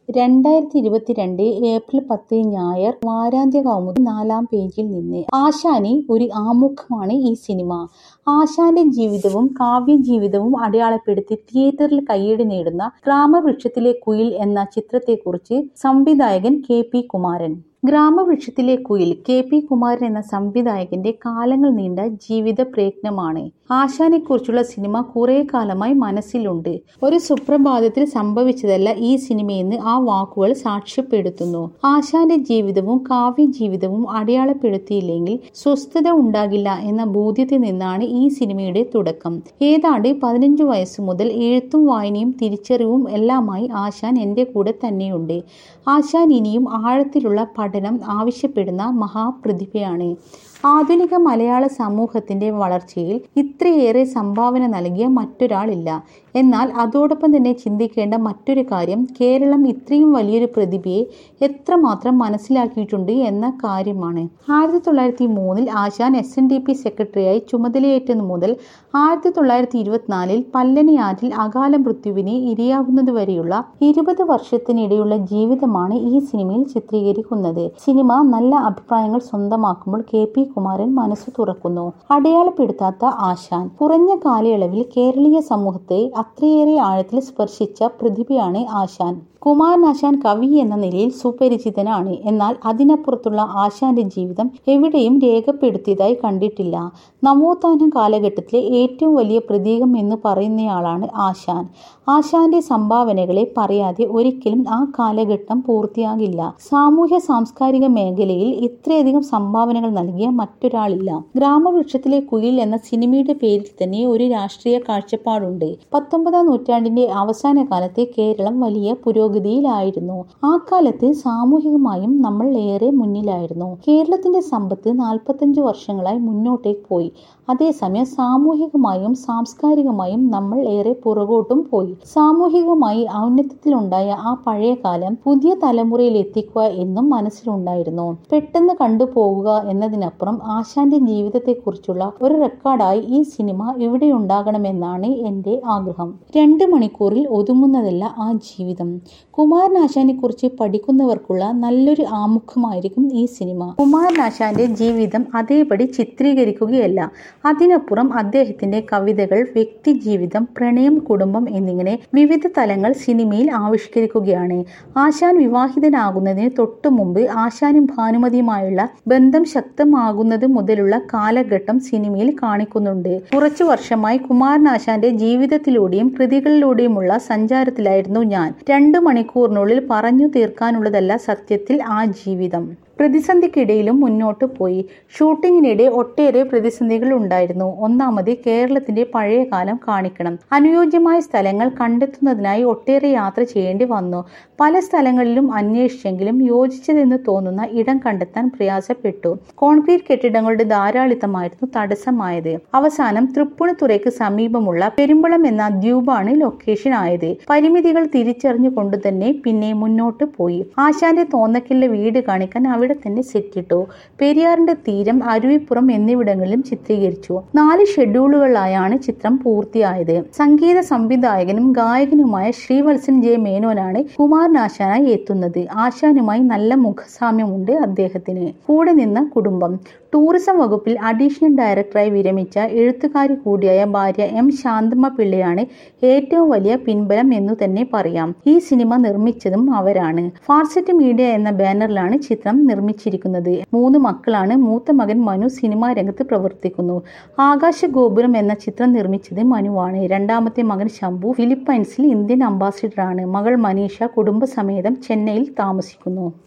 രണ്ടായിരത്തി ഇരുപത്തിരണ്ട് ഏപ്രിൽ പത്ത് ഞായർ വാരാന്ത്യ കൗമുദി നാലാം പേജിൽ നിന്ന് ആശാന് ഒരു ആമുഖമാണ് ഈ സിനിമ ആശാന്റെ ജീവിതവും കാവ്യജീവിതവും അടയാളപ്പെടുത്തി തിയേറ്ററിൽ കയ്യടി നേടുന്ന ഗ്രാമവൃക്ഷത്തിലെ കുയിൽ എന്ന ചിത്രത്തെക്കുറിച്ച് സംവിധായകൻ കെ പി കുമാരൻ ഗ്രാമവൃക്ഷത്തിലെ കുയിൽ കെ പി കുമാരൻ എന്ന സംവിധായകന്റെ കാലങ്ങൾ നീണ്ട ജീവിത പ്രയത്നമാണ് ആശാനെക്കുറിച്ചുള്ള സിനിമ കുറെ കാലമായി മനസ്സിലുണ്ട് ഒരു സുപ്രഭാതത്തിൽ സംഭവിച്ചതല്ല ഈ സിനിമയെന്ന് ആ വാക്കുകൾ സാക്ഷ്യപ്പെടുത്തുന്നു ആശാന്റെ ജീവിതവും കാവ്യജീവിതവും അടയാളപ്പെടുത്തിയില്ലെങ്കിൽ സ്വസ്ഥത ഉണ്ടാകില്ല എന്ന ബോധ്യത്തിൽ നിന്നാണ് ഈ സിനിമയുടെ തുടക്കം ഏതാണ്ട് പതിനഞ്ചു വയസ്സു മുതൽ എഴുത്തും വായനയും തിരിച്ചറിവും എല്ലാമായി ആശാൻ എൻ്റെ കൂടെ തന്നെയുണ്ട് ആശാൻ ഇനിയും ആഴത്തിലുള്ള പഠനം ആവശ്യപ്പെടുന്ന മഹാപ്രതിഭയാണ് ആധുനിക മലയാള സമൂഹത്തിന്റെ വളർച്ചയിൽ ഇത്രയേറെ സംഭാവന നൽകിയ മറ്റൊരാളില്ല എന്നാൽ അതോടൊപ്പം തന്നെ ചിന്തിക്കേണ്ട മറ്റൊരു കാര്യം കേരളം ഇത്രയും വലിയൊരു പ്രതിഭയെ എത്രമാത്രം മനസ്സിലാക്കിയിട്ടുണ്ട് എന്ന കാര്യമാണ് ആയിരത്തി തൊള്ളായിരത്തി മൂന്നിൽ Asan S N D P സെക്രട്ടറിയായി ചുമതലയേറ്റതു മുതൽ ആയിരത്തി തൊള്ളായിരത്തി ഇരുപത്തിനാലിൽ പല്ലനിയാറ്റിൽ അകാല മൃത്യുവിന് ഇരയാകുന്നതുവരെയുള്ള ഇരുപത് വർഷത്തിനിടെയുള്ള ജീവിതമാണ് ഈ സിനിമയിൽ ചിത്രീകരിക്കുന്നത് സിനിമ നല്ല അഭിപ്രായങ്ങൾ സ്വന്തമാക്കുമ്പോൾ കെ പി കുമാരൻ മനസ്സ് തുറക്കുന്നു അടയാളപ്പെടുത്താത്ത ആശാൻ കുറഞ്ഞ കാലയളവിൽ കേരളീയ സമൂഹത്തെ അത്രയേറെ ആഴത്തിൽ സ്പർശിച്ച പ്രതിഭയാണ് ആശാൻ കുമാരൻ ആശാൻ കവി എന്ന നിലയിൽ സുപരിചിതനാണ് എന്നാൽ അതിനപ്പുറത്തുള്ള ആശാന്റെ ജീവിതം എവിടെയും രേഖപ്പെടുത്തിയതായി കണ്ടിട്ടില്ല നവോത്ഥാന കാലഘട്ടത്തിലെ ഏറ്റവും വലിയ പ്രതീകം എന്ന് പറയുന്നയാളാണ് ആശാൻ ആശാന്റെ സംഭാവനകളെ പറയാതെ ഒരിക്കലും ആ കാലഘട്ടം പൂർത്തിയാകില്ല സാമൂഹ്യ സാംസ്കാരിക മേഖലയിൽ ഇത്രയധികം സംഭാവനകൾ നൽകിയ മറ്റൊരാളില്ല ഗ്രാമവൃക്ഷത്തിലെ കുയിൽ എന്ന സിനിമയുടെ പേരിൽ തന്നെ ഒരു രാഷ്ട്രീയ കാഴ്ചപ്പാടുണ്ട് പത്തൊമ്പതാം നൂറ്റാണ്ടിന്റെ അവസാന കാലത്തെ കേരളം വലിയ പുരോഗതിയിലായിരുന്നു ആ കാലത്ത് സാമൂഹികമായും നമ്മൾ ഏറെ മുന്നിലായിരുന്നു കേരളത്തിന്റെ സമ്പത്ത് നാൽപ്പത്തഞ്ച് വർഷങ്ങളായി മുന്നോട്ടേക്ക് പോയി അതേസമയം സാമൂഹികമായും സാംസ്കാരികമായും നമ്മൾ ഏറെ പുറകോട്ടും പോയി സാമൂഹികമായി ഔന്നത്യത്തിലുണ്ടായ ആ പഴയ കാലം പുതിയ തലമുറയിൽ എത്തിക്കുക എന്നും മനസ്സിലുണ്ടായിരുന്നു പെട്ടെന്ന് കണ്ടുപോകുക എന്നതിനപ്പുറം ആശാന്റെ ജീവിതത്തെക്കുറിച്ചുള്ള ഒരു റെക്കോർഡായി ഈ സിനിമ ഇവിടെ ഉണ്ടാകണമെന്നാണ് എൻ്റെ ആഗ്രഹം രണ്ട് മണിക്കൂറിൽ ഒതുങ്ങുന്നതല്ല ആ ജീവിതം കുമാരനാശാനെ കുറിച്ച് പഠിക്കുന്നവർക്കുള്ള നല്ലൊരു ആമുഖമായിരിക്കും ഈ സിനിമ കുമാരനാശാന്റെ ജീവിതം അതേപടി ചിത്രീകരിക്കുകയല്ല അതിനപ്പുറം അദ്ദേഹത്തിന്റെ കവിതകൾ വ്യക്തി ജീവിതം പ്രണയം കുടുംബം എന്നിങ്ങനെ വിവിധ തലങ്ങൾ സിനിമയിൽ ആവിഷ്കരിക്കുകയാണ് ആശാൻ വിവാഹിതനാകുന്നതിന് തൊട്ടു മുമ്പ് ആശാനും ഭാനുമതിയുമായുള്ള ബന്ധം ശക്തമാകുന്നത് മുതലുള്ള കാലഘട്ടം സിനിമയിൽ കാണിക്കുന്നുണ്ട് കുറച്ചു വർഷമായി കുമാരനാശാന്റെ ജീവിതത്തിലൂടെയും കൃതികളിലൂടെയുമുള്ള സഞ്ചാരത്തിലായിരുന്നു ഞാൻ രണ്ടു മണിക്കൂറിനുള്ളിൽ പറഞ്ഞു തീർക്കാനുള്ളതല്ല സത്യത്തിൽ ആ ജീവിതം പ്രതിസന്ധിക്കിടയിലും മുന്നോട്ട് പോയി ഷൂട്ടിങ്ങിനിടെ ഒട്ടേറെ പ്രതിസന്ധികൾ ഉണ്ടായിരുന്നു ഒന്നാമത് കേരളത്തിന്റെ പഴയ കാലം കാണിക്കണം അനുയോജ്യമായ സ്ഥലങ്ങൾ കണ്ടെത്തുന്നതിനായി ഒട്ടേറെ യാത്ര ചെയ്യേണ്ടി വന്നു പല സ്ഥലങ്ങളിലും അന്വേഷിച്ചെങ്കിലും യോജിച്ചതെന്ന് തോന്നുന്ന ഇടം കണ്ടെത്താൻ പ്രയാസപ്പെട്ടു കോൺക്രീറ്റ് കെട്ടിടങ്ങളുടെ ധാരാളിത്തമായിരുന്നു തടസ്സമായത് അവസാനം തൃപ്പൂണിത്തുറയ്ക്ക് സമീപമുള്ള പെരുമ്പളം എന്ന ദ്വീപാണ് ലൊക്കേഷൻ ആയത് പരിമിതികൾ തിരിച്ചറിഞ്ഞുകൊണ്ട് തന്നെ പിന്നെ മുന്നോട്ട് പോയി ആശാന്റെ തോന്നക്കിലെ വീട് കാണിക്കാൻ അവിടെ തന്നെ സെറ്റിട്ടു പെരിയാറിന്റെ തീരം അരുവിപ്പുറം എന്നിവിടങ്ങളിലും ചിത്രീകരിച്ചു നാല് ഷെഡ്യൂളുകളിലായാണ് ചിത്രം പൂർത്തിയായത് സംഗീത സംവിധായകനും ഗായകനുമായ ശ്രീവത്സൻ ജെ മേനോനാണ് കുമാരനാശാനായി എത്തുന്നത് ആശാനുമായി നല്ല മുഖസാമ്യമുണ്ട് അദ്ദേഹത്തിന് കൂടെ നിന്ന കുടുംബം ടൂറിസം വകുപ്പിൽ അഡീഷണൽ ഡയറക്ടറായി വിരമിച്ച എഴുത്തുകാരി കൂടിയായ ഭാര്യ എം ശാന്തമ്മ പിള്ളയാണ് ഏറ്റവും വലിയ പിൻബലം എന്നു തന്നെ പറയാം ഈ സിനിമ നിർമ്മിച്ചതും അവരാണ് ഫാർസെറ്റ് മീഡിയ എന്ന ബാനറിലാണ് ചിത്രം നിർമ്മിച്ചിരിക്കുന്നത് മൂന്ന് മക്കളാണ് മൂത്ത മകൻ മനു സിനിമാ രംഗത്ത് പ്രവർത്തിക്കുന്നു ആകാശ ഗോപുരം എന്ന ചിത്രം നിർമ്മിച്ചത് മനുവാണ് രണ്ടാമത്തെ മകൻ ശംഭു ഫിലിപ്പൈൻസിൽ ഇന്ത്യൻ അംബാസിഡറാണ് മകൾ മനീഷ കുടുംബസമേതം ചെന്നൈയിൽ താമസിക്കുന്നു